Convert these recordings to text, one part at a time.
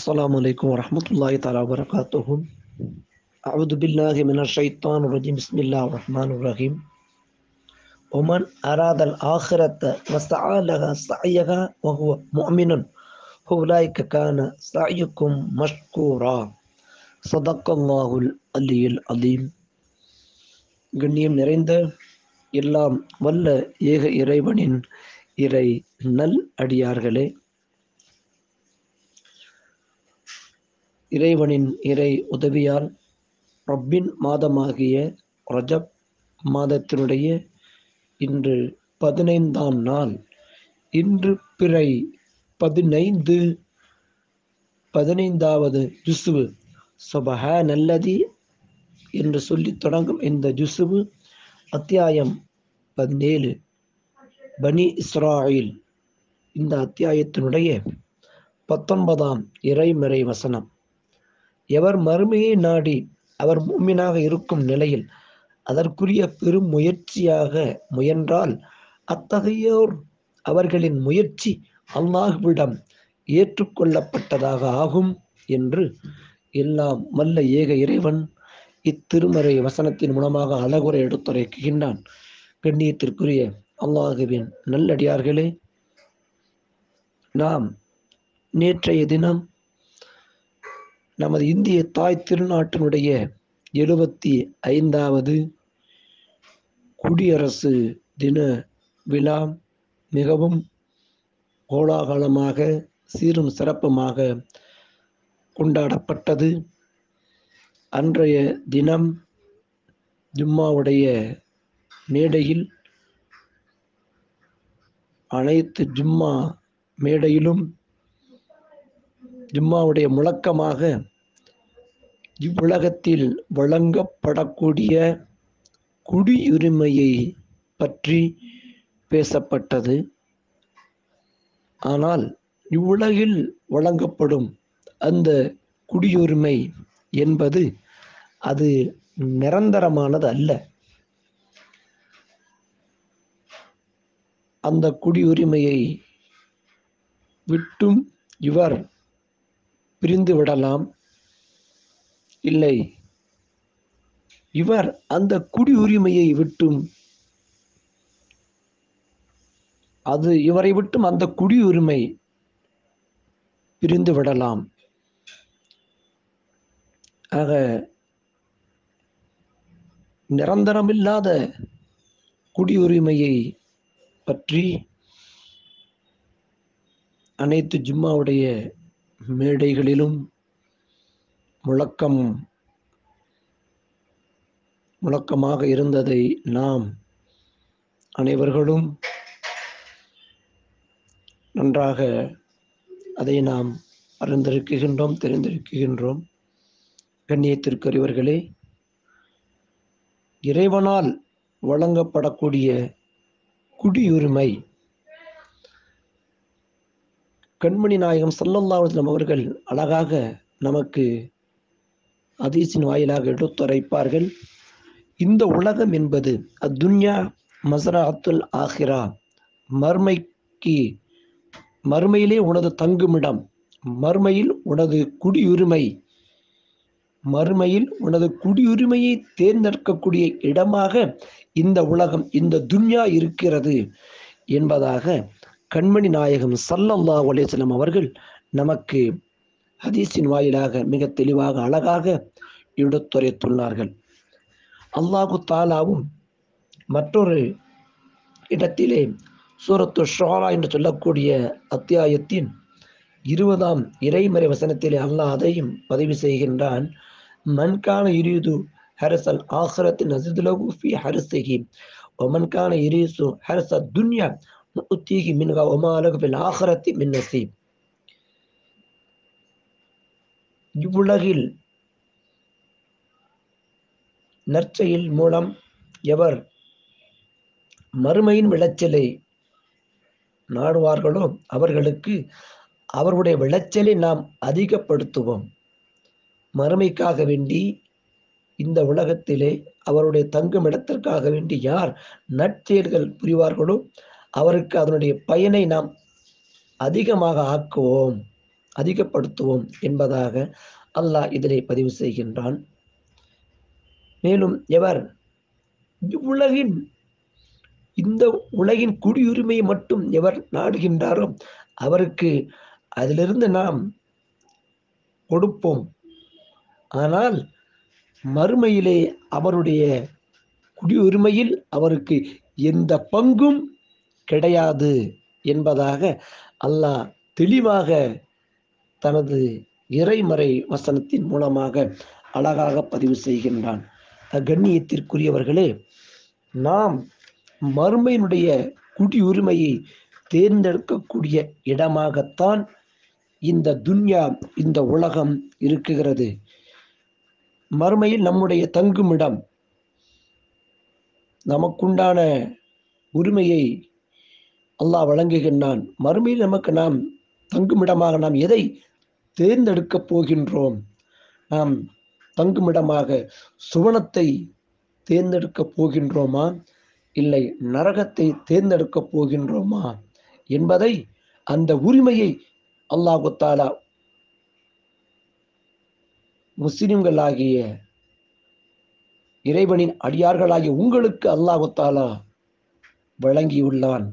السلام عليكم ورحمة الله تعالى وبركاته أعوذ بالله من الشيطان الرجيم بسم الله الرحمن الرحيم ومن أراد الآخرة وسعى لها سعيها وهو مؤمن أولئك كان سعيكم مشكورا صدق الله العلي العظيم கண்ணியம் நிறைந்த எல்லாம் வல்ல ஏக இறைவனின் இறை நல் அடியார்களே இறைவனின் இறை உதவியால் ரப்பின் மாதமாகிய ரஜப் மாதத்தினுடைய இன்று பதினைந்தாம் நாள் இன்று பிறை பதினைந்து பதினைந்தாவது ஜுசுவு சுபஹ நல்லதி என்று சொல்லி தொடங்கும் இந்த ஜுசுவு அத்தியாயம் பதினேழு பனி இஸ்ராயில் இந்த அத்தியாயத்தினுடைய பத்தொன்பதாம் இறைமறை வசனம் எவர் மறுமையை நாடி அவர் மூமினாக இருக்கும் நிலையில் அதற்குரிய பெரும் முயற்சியாக முயன்றால் அத்தகையோர் அவர்களின் முயற்சி அல்லாஹ்விடம் ஏற்றுக்கொள்ளப்பட்டதாக ஆகும் என்று எல்லாம் வல்ல ஏக இறைவன் இத்திருமறை வசனத்தின் மூலமாக அழகுரை எடுத்துரைக்கின்றான் கண்ணியத்திற்குரிய அல்லாஹுவின் நல்லடியார்களே நாம் நேற்றைய தினம் நமது இந்திய தாய் திருநாட்டினுடைய எழுபத்தி ஐந்தாவது குடியரசு தின விழா மிகவும் கோலாகலமாக சீரும் சிறப்புமாக கொண்டாடப்பட்டது அன்றைய தினம் ஜும்மாவுடைய மேடையில் அனைத்து ஜும்மா மேடையிலும் ஜும்மாவுடைய முழக்கமாக இவ்வுலகத்தில் வழங்கப்படக்கூடிய குடியுரிமையை பற்றி பேசப்பட்டது ஆனால் இவ்வுலகில் வழங்கப்படும் அந்த குடியுரிமை என்பது அது நிரந்தரமானது அல்ல அந்த குடியுரிமையை விட்டும் இவர் பிரிந்து விடலாம் இல்லை இவர் அந்த குடியுரிமையை விட்டும் அது இவரை விட்டும் அந்த குடியுரிமை பிரிந்து விடலாம் ஆக நிரந்தரமில்லாத குடியுரிமையை பற்றி அனைத்து ஜும்மாவுடைய மேடைகளிலும் முழக்கம் முழக்கமாக இருந்ததை நாம் அனைவர்களும் நன்றாக அதை நாம் அறிந்திருக்கின்றோம் தெரிந்திருக்கின்றோம் கண்ணியத்திற்குரியவர்களே இறைவனால் வழங்கப்படக்கூடிய குடியுரிமை கண்மணி நாயகம் சல்லல்லாஹம் அவர்கள் அழகாக நமக்கு அதீசின் வாயிலாக எடுத்துரைப்பார்கள் இந்த உலகம் என்பது அத்துன்யா மசரா அத்துல் ஆஹிரா மர்மைக்கு மறுமையிலே உனது தங்குமிடம் மறுமையில் உனது குடியுரிமை மறுமையில் உனது குடியுரிமையை தேர்ந்தெடுக்கக்கூடிய இடமாக இந்த உலகம் இந்த துன்யா இருக்கிறது என்பதாக கண்மணி நாயகம் சல்லல்லா அலேஸ்லம் அவர்கள் நமக்கு ஹதீஸின் வாயிலாக மிக தெளிவாக அழகாக எடுத்துரைத்துள்ளார்கள் அல்லாஹு தாலாவும் மற்றொரு இடத்திலே சூரத்து ஷோரா என்று சொல்லக்கூடிய அத்தியாயத்தின் இருபதாம் இறைமறை வசனத்திலே அல்லாஹ் அதையும் பதிவு செய்கின்றான் மன்கான இரிது ஹரசல் ஆஹரத்தின் அசிதுலகு ஃபி ஹரசிஹி ஒமன் கான இரிசு ஹரச துன்யா நுத்தீகி மின்கா ஒமாலகு பில் ஆஹரத்தி மின் நசீப் இவ்வுலகில் நற்செயல் மூலம் எவர் மறுமையின் விளைச்சலை நாடுவார்களோ அவர்களுக்கு அவருடைய விளைச்சலை நாம் அதிகப்படுத்துவோம் மறுமைக்காக வேண்டி இந்த உலகத்திலே அவருடைய தங்கும் இடத்திற்காக வேண்டி யார் நற்செயல்கள் புரிவார்களோ அவருக்கு அதனுடைய பயனை நாம் அதிகமாக ஆக்குவோம் அதிகப்படுத்துவோம் என்பதாக அல்லாஹ் இதிலே பதிவு செய்கின்றான் மேலும் எவர் இவ்வுலகின் இந்த உலகின் குடியுரிமையை மட்டும் எவர் நாடுகின்றாரோ அவருக்கு அதிலிருந்து நாம் கொடுப்போம் ஆனால் மறுமையிலே அவருடைய குடியுரிமையில் அவருக்கு எந்த பங்கும் கிடையாது என்பதாக அல்லாஹ் தெளிவாக தனது இறைமறை வசனத்தின் மூலமாக அழகாக பதிவு செய்கின்றான் கண்ணியத்திற்குரியவர்களே நாம் மறுமையினுடைய குடியுரிமையை தேர்ந்தெடுக்கக்கூடிய இடமாகத்தான் இந்த துன்யா இந்த உலகம் இருக்குகிறது மறுமையில் நம்முடைய தங்குமிடம் நமக்குண்டான உரிமையை அல்லாஹ் வழங்குகின்றான் மறுமையில் நமக்கு நாம் தங்குமிடமாக நாம் எதை தேர்ந்தெடுக்கப் போகின்றோம் நாம் தங்குமிடமாக சுவனத்தை தேர்ந்தெடுக்கப் போகின்றோமா இல்லை நரகத்தை தேர்ந்தெடுக்கப் போகின்றோமா என்பதை அந்த உரிமையை அல்லாஹு தாலா முஸ்லிம்களாகிய இறைவனின் அடியார்களாகிய உங்களுக்கு அல்லாஹு தாலா வழங்கியுள்ளான்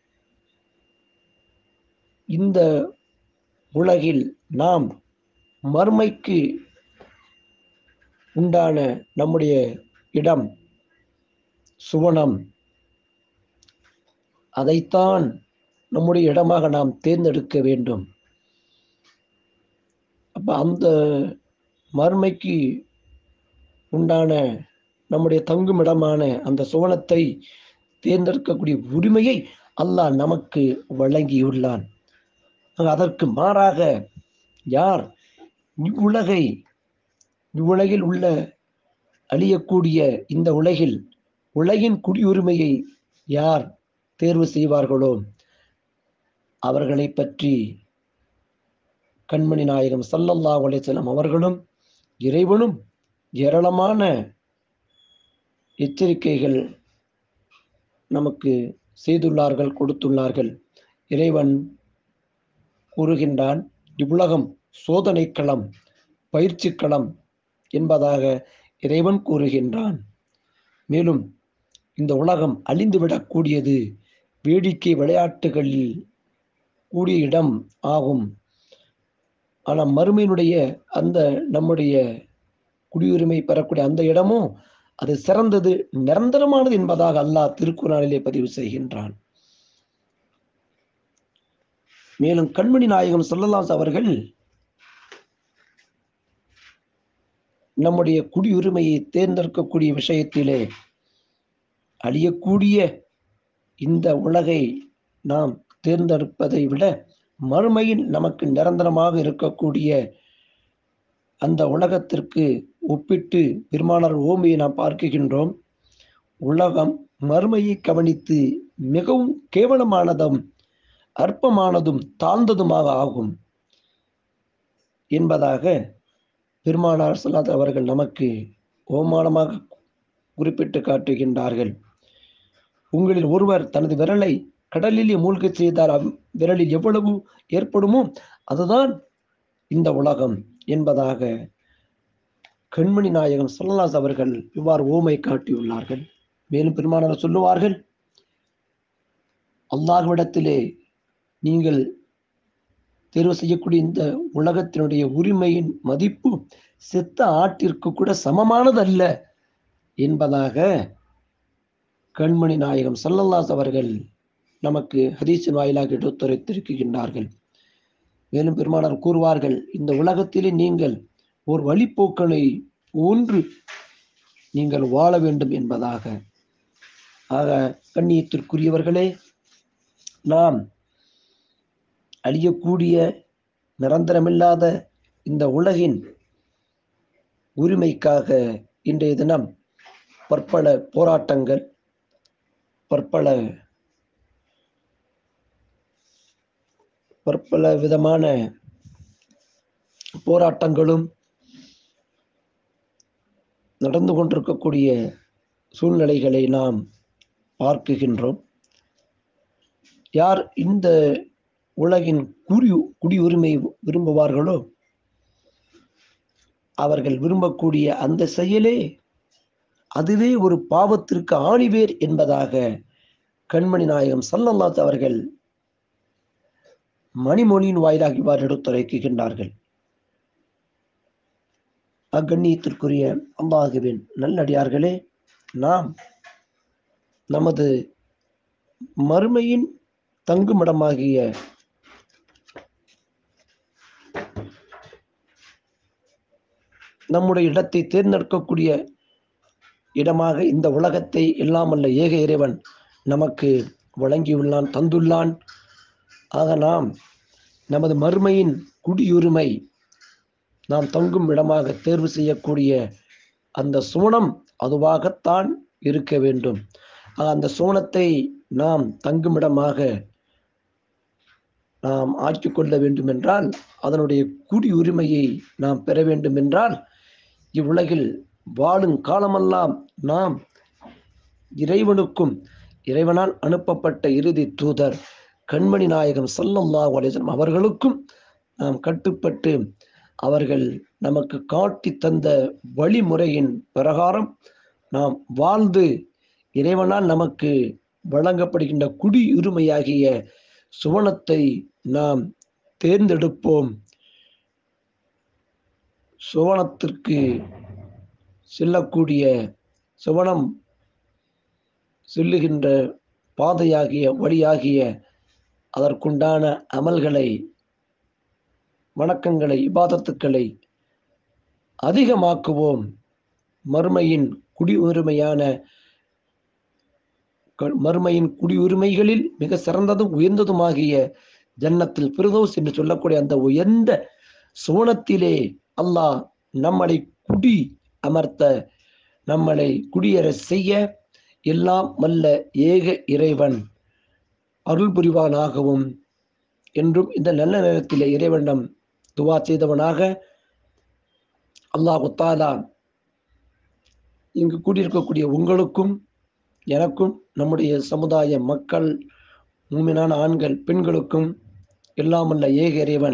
இந்த உலகில் நாம் மர்மைக்கு உண்டான நம்முடைய இடம் சுவனம் அதைத்தான் நம்முடைய இடமாக நாம் தேர்ந்தெடுக்க வேண்டும் அப்ப அந்த மர்மைக்கு உண்டான நம்முடைய தங்குமிடமான அந்த சுவனத்தை தேர்ந்தெடுக்கக்கூடிய உரிமையை அல்லாஹ் நமக்கு வழங்கியுள்ளான் அதற்கு மாறாக யார் இவ்வுலகை இவ்வுலகில் உள்ள அழியக்கூடிய இந்த உலகில் உலகின் குடியுரிமையை யார் தேர்வு செய்வார்களோ அவர்களை பற்றி கண்மணி நாயகம் சல்லல்லா அலைச்சலம் அவர்களும் இறைவனும் ஏராளமான எச்சரிக்கைகள் நமக்கு செய்துள்ளார்கள் கொடுத்துள்ளார்கள் இறைவன் கூறுகின்றான் இவ்வுலகம் சோதனை களம் பயிற்சி களம் என்பதாக இறைவன் கூறுகின்றான் மேலும் இந்த உலகம் அழிந்துவிடக்கூடியது வேடிக்கை விளையாட்டுகளில் கூடிய இடம் ஆகும் ஆனால் மறுமையினுடைய அந்த நம்முடைய குடியுரிமை பெறக்கூடிய அந்த இடமும் அது சிறந்தது நிரந்தரமானது என்பதாக அல்லாஹ் திருக்குறானிலே பதிவு செய்கின்றான் மேலும் கண்மணி நாயகம் சொல்லலாஸ் அவர்கள் நம்முடைய குடியுரிமையை தேர்ந்தெடுக்கக்கூடிய விஷயத்திலே அழியக்கூடிய இந்த உலகை நாம் தேர்ந்தெடுப்பதை விட மறுமையில் நமக்கு நிரந்தரமாக இருக்கக்கூடிய அந்த உலகத்திற்கு ஒப்பிட்டு பெருமானார் ஓமையை நாம் பார்க்கின்றோம் உலகம் மறுமையை கவனித்து மிகவும் கேவலமானதும் அற்பமானதும் தாழ்ந்ததுமாக ஆகும் என்பதாக பெருமானார் சொல்லாத அவர்கள் நமக்கு ஓமானமாக குறிப்பிட்டு காட்டுகின்றார்கள் உங்களில் ஒருவர் தனது விரலை கடலிலே மூழ்கச் செய்தால் அவ் விரலில் எவ்வளவு ஏற்படுமோ அதுதான் இந்த உலகம் என்பதாக கண்மணி நாயகம் சொல்லலாஸ் அவர்கள் இவ்வாறு ஓமை காட்டியுள்ளார்கள் மேலும் பெருமானார் சொல்லுவார்கள் அல்லாஹ்விடத்திலே நீங்கள் தேர்வு செய்யக்கூடிய இந்த உலகத்தினுடைய உரிமையின் மதிப்பு செத்த ஆட்டிற்கு கூட சமமானதல்ல என்பதாக கண்மணி நாயகம் சல்லல்லாஸ் அவர்கள் நமக்கு ஹதீஸின் வாயிலாக எடுத்துரைத்திருக்கின்றார்கள் மேலும் பெருமானார் கூறுவார்கள் இந்த உலகத்திலே நீங்கள் ஒரு வழிப்போக்கனை ஒன்று நீங்கள் வாழ வேண்டும் என்பதாக ஆக கண்ணியத்திற்குரியவர்களே நாம் அழியக்கூடிய நிரந்தரமில்லாத இந்த உலகின் உரிமைக்காக இன்றைய தினம் பற்பல போராட்டங்கள் பற்பல பற்பல விதமான போராட்டங்களும் நடந்து கொண்டிருக்கக்கூடிய சூழ்நிலைகளை நாம் பார்க்குகின்றோம் யார் இந்த உலகின் குடி குடியுரிமை விரும்புவார்களோ அவர்கள் விரும்பக்கூடிய அந்த செயலே அதுவே ஒரு பாவத்திற்கு ஆணிவேர் என்பதாக கண்மணி நாயகம் சல்லல்லாத் அவர்கள் மணிமொழியின் வாயிலாக இவ்வாறு எடுத்துரைக்கின்றார்கள் அக்கண்ணியத்திற்குரிய அல்லாஹுவின் நல்லடியார்களே நாம் நமது மறுமையின் தங்குமிடமாகிய நம்முடைய இடத்தை தேர்ந்தெடுக்கக்கூடிய இடமாக இந்த உலகத்தை இல்லாமல்ல ஏக இறைவன் நமக்கு வழங்கியுள்ளான் தந்துள்ளான் ஆக நாம் நமது மறுமையின் குடியுரிமை நாம் தங்கும் இடமாக தேர்வு செய்யக்கூடிய அந்த சோனம் அதுவாகத்தான் இருக்க வேண்டும் அந்த சோனத்தை நாம் தங்குமிடமாக நாம் ஆக்கிக்கொள்ள வேண்டும் என்றால் அதனுடைய குடியுரிமையை நாம் பெற வேண்டும் என்றால் இவ்வுலகில் வாழும் காலமெல்லாம் நாம் இறைவனுக்கும் இறைவனால் அனுப்பப்பட்ட இறுதி தூதர் கண்மணி நாயகம் சல்லல்லாஹு அலிஸ்லம் அவர்களுக்கும் நாம் கட்டுப்பட்டு அவர்கள் நமக்கு காட்டி தந்த வழிமுறையின் பிரகாரம் நாம் வாழ்ந்து இறைவனால் நமக்கு வழங்கப்படுகின்ற குடியுரிமையாகிய சுவனத்தை நாம் தேர்ந்தெடுப்போம் சுவனத்திற்கு செல்லக்கூடிய சுவனம் செல்லுகின்ற பாதையாகிய வழியாகிய அதற்குண்டான அமல்களை வணக்கங்களை இபாதத்துக்களை அதிகமாக்குவோம் மறுமையின் குடியுரிமையான மறுமையின் குடியுரிமைகளில் மிக சிறந்ததும் உயர்ந்ததுமாகிய ஜன்னத்தில் பிரதோஸ் என்று சொல்லக்கூடிய அந்த உயர்ந்த சுவனத்திலே அல்லாஹ் நம்மளை குடி அமர்த்த நம்மளை குடியேற செய்ய எல்லாம் வல்ல ஏக இறைவன் அருள் புரிவானாகவும் என்றும் இந்த நல்ல நேரத்திலே இறைவனிடம் துவா செய்தவனாக அல்லாஹு தாலா இங்கு கூடியிருக்கக்கூடிய உங்களுக்கும் எனக்கும் நம்முடைய சமுதாய மக்கள் மூமினான ஆண்கள் பெண்களுக்கும் எல்லாமல்ல ஏக இறைவன்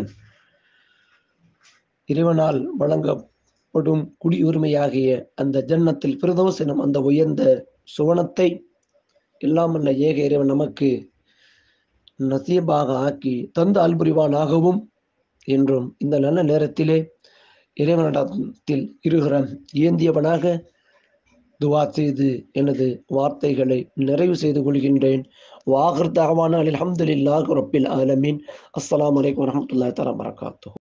இறைவனால் வழங்கப்படும் குடியுரிமையாகிய அந்த ஜன்னத்தில் பிரதோஸ் எனும் அந்த உயர்ந்த சுவனத்தை எல்லாமல்ல ஏக இறைவன் நமக்கு நசீபாக ஆக்கி தந்து அல்புரிவானாகவும் என்றும் இந்த நல்ல நேரத்திலே இறைவனிடத்தில் இருகிற ஏந்தியவனாக துவா செய்து எனது வார்த்தைகளை நிறைவு செய்து கொள்கின்றேன் வாகர் தகவான அலமதுல்லாஹ் ரப்பில் ஆலமீன் அஸ்ஸலாமு அலைக்கும் வரமத்துல்லாஹி தஆலா வரகாத்துஹு